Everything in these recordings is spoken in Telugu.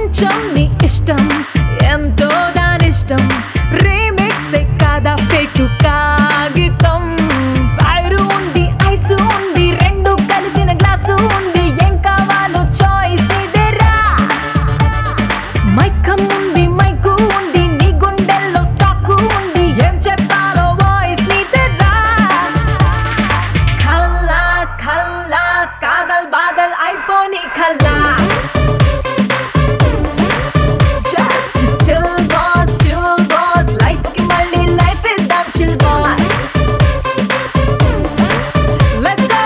కొంచెం నీ ఇష్టం ఎంతో దానిష్టం రీమిక్స్ కాదా పెట్టు కాగితం ఫైర్ ఉంది ఐస్ ఉంది రెండు కలిసిన గ్లాసు ఉంది ఏం కావాలో చాయిస్ ఇదేరా మైకం ఉంది మైకు ఉంది నీ గుండెల్లో స్టాక్ ఉంది ఏం చెప్పాలో వాయిస్ నీదేరా ఖల్లాస్ ఖల్లాస్ కాదల్ బాదల్ అయిపోని ఖల్లాస్ just chill boss chill boss life కి మళ్ళీ లైఫ్ ఇద్దాం చిల్ బాస్ లెట్స్ గో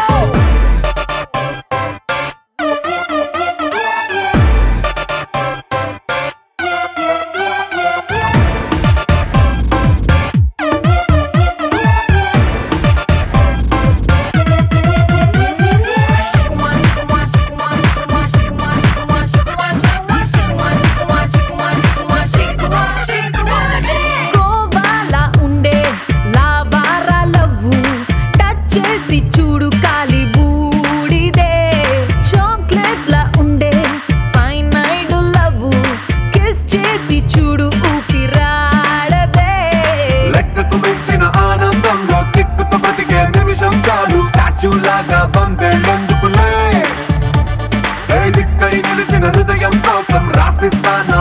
గోవాలా ఉండే లావారా లవ్వు టచ్ చేసి చూడు కాలి బూడిదే చాక్లెట్ లా ఉండే సైనైడ్ లవ్వు కిస్ చేసి చూడు ఊపిరాడదే లెక్కకు మించిన ఆనందంలో కిక్కుతో బ్రతికే నిమిషం చాలు స్టాచ్యూ లాగా వందేళ్ళెందుకులే ఏ దిక్కై నిలిచిన హృదయం కోసం రాసిస్తాన